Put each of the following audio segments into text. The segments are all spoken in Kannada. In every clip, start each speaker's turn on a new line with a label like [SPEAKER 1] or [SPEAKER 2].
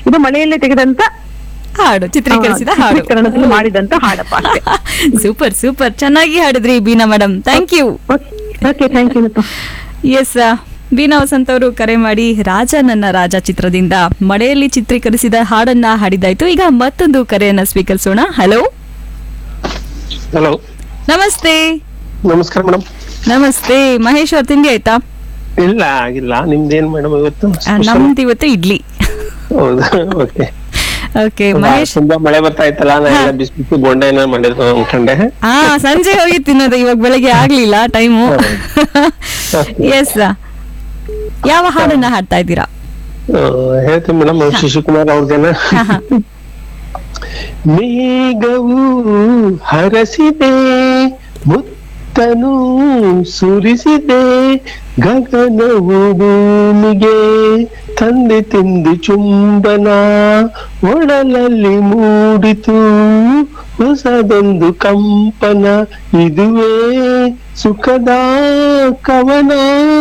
[SPEAKER 1] ಇದು ಮಳೆಯಲ್ಲೇ ತೆಗೆದಂತ
[SPEAKER 2] ಹಾಡು ಚಿತ್ರೀಕರಿಸಿದ
[SPEAKER 1] ಆ,
[SPEAKER 2] ಹಾಡು
[SPEAKER 1] ಚಿತ್ರೀಕರಣದಲ್ಲಿ ಮಾಡಿದಂತ ಹಾಡಪ್ಪ ಅಷ್ಟೇ
[SPEAKER 2] ಸೂಪರ್ ಸೂಪರ್ ಚೆನ್ನಾಗಿ ಹಾಡಿದ್ರಿ Beena madam thank you
[SPEAKER 1] okay thank you
[SPEAKER 2] yes Beena Vasanth ಅವರು ಕರೆ ಮಾಡಿ ರಾಜ ನನ್ನ ರಾಜ ಚಿತ್ರದಿಂದ ಮಳೆಯಲ್ಲಿ ಚಿತ್ರೀಕರಿಸಿದ ಹಾಡನ್ನ ಹಾಡಿದಾಯ್ತು ಈಗ ಮತ್ತೊಂದು ಕರೆಯನ್ನ ಸ್ವೀಕರಿಸೋಣ ಹಲೋ
[SPEAKER 3] ಹಲೋ
[SPEAKER 2] ನಮಸ್ತೆ
[SPEAKER 3] ನಮಸ್ಕಾರ ಮೇಡಮ್
[SPEAKER 2] ನಮಸ್ತೆ ಮಹೇಶ್ ಅವ್ರ ತಿಂಡಿ ಆಯ್ತಾ
[SPEAKER 3] ಇಲ್ಲ ಆಗಿಲ್ಲ ನಿಮ್ದೇನ್ ಮೇಡಮ್ ಇವತ್ತು
[SPEAKER 2] ಆ,
[SPEAKER 3] special?
[SPEAKER 2] ನಮ್ದು ಇವತ್ತು ಇಡ್ಲಿ
[SPEAKER 3] ಹೌದಾ ಓಕೆ
[SPEAKER 2] ಓಕೆ ಮಹೇಶ್
[SPEAKER 3] ತುಂಬಾ ಮಳೆ ಬರ್ತಾ ಇತ್ತಲ್ಲ ನಾ ಎಲ್ಲ ಬಿಸಿ ಬಿಸಿ ಬೋಂಡ ಏನೋ ಮಾಡಿದ್ರು ಅನ್ಕೊಂಡೆ
[SPEAKER 2] ಹಾ ಸಂಜೆ ಹೋಗಿ ತಿನ್ನೋದು ಇವಾಗ ಬೆಳಗ್ಗೆ ಆಗ್ಲಿಲ್ಲ ಟೈಮು ಎಸ್ ಯಾವ ಹಾಡನ್ನ ಹಾಡ್ತಾ ಇದ್ದೀರಾ
[SPEAKER 3] ಆ, ಹೇಳ್ತೀನಿ ಮೇಡಮ್ ಶಿಶುಕುಮಾರ್ ಅವ್ರದ್ದೇನ
[SPEAKER 2] ಹಾ, ಹಾ.
[SPEAKER 3] ಮೇಘವು ಹರಸಿದೆ ಮುತ್ತನು ಸುರಿಸಿದೆ ಗಗನವು ಭೂಮಿಗೆ ತಂದೆ ತಿಂದು ಚುಂಬನ ಒಡಲಲ್ಲಿ ಮೂಡಿತು ಹೊಸದೊಂದು ಕಂಪನ ಇದುವೇ ಸುಖದ ಕವನ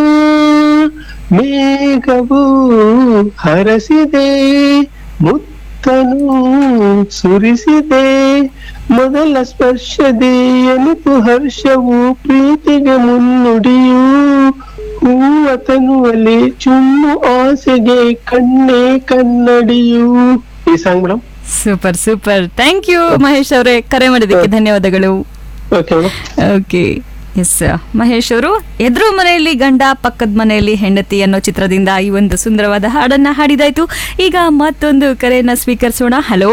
[SPEAKER 3] ಮೇಘವು ಹರಸಿದೆ ಮುತ್ತನು ಸುರಿಸಿದೆ ಮೊದಲ ಸ್ಪರ್ಶದಿ ಎನಿತು ಹರ್ಷವು ಪ್ರೀತಿಗೆ ಮುನ್ನುಡಿಯು ಹೂವತನುವಲಿ ಚುಮ್ಮು ಆಸೆಗೆ ಕಣ್ಣೇ ಕನ್ನಡಿಯು ಈ song madam
[SPEAKER 2] super super thank you Mahesh ಅವರೇ ಕರೆ ಮಾಡಿದ್ದಕ್ಕೆ ಧನ್ಯವಾದಗಳು
[SPEAKER 3] okay madam
[SPEAKER 2] okay yes Mahesh ಅವರು ಎದುರು ಮನೆಯಲ್ಲಿ ಗಂಡ ಪಕ್ಕದ ಮನೆಯಲ್ಲಿ ಹೆಂಡತಿ ಅನ್ನೋ ಚಿತ್ರದಿಂದ ಈ ಒಂದು ಸುಂದರವಾದ ಹಾಡನ್ನ ಹಾಡಿದಾಯ್ತು ಈಗ ಮತ್ತೊಂದು ಕರೆಯನ್ನ ಸ್ವೀಕರಿಸೋಣ ಹಲೋ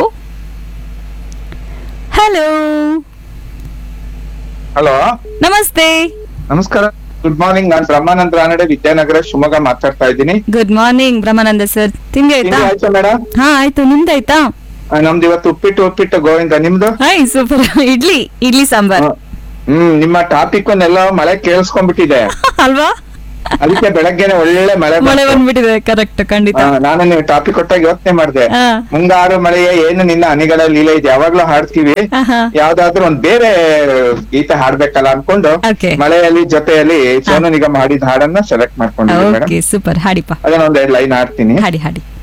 [SPEAKER 2] ಹಲೋ
[SPEAKER 4] ಹಲೋ
[SPEAKER 2] ನಮಸ್ತೆ
[SPEAKER 4] ನಮಸ್ಕಾರ ಗುಡ್ ಮಾರ್ನಿಂಗ್ ನಾನು ಬ್ರಹ್ಮಾನಂದ ರಾನಡೆ ವಿದ್ಯಾನಗರ ಶಿವಮೊಗ್ಗ ಮಾತಾಡ್ತಾ ಇದ್ದೀನಿ
[SPEAKER 2] ಗುಡ್ ಮಾರ್ನಿಂಗ್ ಬ್ರಹ್ಮಾನಂದ ಸರ್ ತಿಂಡಿ ಆಯ್ತಾ
[SPEAKER 4] ತಿಂಡಿ ಆಯ್ತಾ ಮೇಡಮ್
[SPEAKER 2] ಹಾ ಆಯ್ತು ನಿಮ್ದಾಯ್ತಾ
[SPEAKER 4] ನಮ್ದು ಇವತ್ತು ಉಪ್ಪಿಟ್ಟು ಉಪ್ಪಿಟ್ಟು ಗೋವಿಂದ ನಿಮ್ದು
[SPEAKER 2] ಹಾಯ್ ಸೂಪರ್ ಇಡ್ಲಿ ಇಡ್ಲಿ ಸಾಂಬಾರ್
[SPEAKER 4] ಹ್ಮ್ ನಿಮ್ಮ ಟಾಪಿಕ್ ಎಲ್ಲ ಮಳೆ ಕೇಳಿಸ್ಕೊಂಡ್ಬಿಟ್ಟಿದೆ
[SPEAKER 2] ಅಲ್ವಾ
[SPEAKER 4] ಅದಕ್ಕೆ ಬೆಳಗ್ಗೆನೆ ಒಳ್ಳೆ ಮಳೆ
[SPEAKER 2] ಮಳೆ
[SPEAKER 4] ಬಂತು.
[SPEAKER 2] ಬಂದ್ಬಿಟ್ಟಿದೆ ಕರೆಕ್ಟ್ ಖಂಡಿತ
[SPEAKER 4] ಆ, ನಾನು ನೀವು ಟಾಪಿಕ್ ಕೊಟ್ಟಾಗ ಯೋಚನೆ ಮಾಡಿದೆ
[SPEAKER 2] ಹಾ.
[SPEAKER 4] ಮುಂಗಾರು ಮಳೆಯ ಏನು ನಿನ್ನ ಹನಿಗಳ ಲೀಲೆ ಇದೆ ಯಾವಾಗ್ಲೂ ಹಾಡ್ತೀವಿ
[SPEAKER 2] ಆಹಾ.
[SPEAKER 4] ಯಾವ್ದಾದ್ರು ಒಂದ್ ಬೇರೆ ಗೀತೆ ಹಾಡ್ಬೇಕಲ್ಲ ಅನ್ಕೊಂಡು
[SPEAKER 2] Okay.
[SPEAKER 4] ಮಳೆಯಲ್ಲಿ ಜೊತೆಯಲ್ಲಿ ಸೋನು ನಿಗಮ್ ಹಾಡಿದ ಹಾಡನ್ನ ಸೆಲೆಕ್ಟ್ ಮಾಡ್ಕೊಂಡಿದ್ದೀನಿ ಮೇಡಮ್
[SPEAKER 2] ಓಕೆ ಸೂಪರ್ ಹಾಡಿಪ್ಪ
[SPEAKER 4] ಅದನ್ನ ಒಂದ್ ಎರಡ್ ಲೈನ್ ಹಾಡ್ತೀನಿ
[SPEAKER 2] ಹಾಡಿ ಹಾಡಿ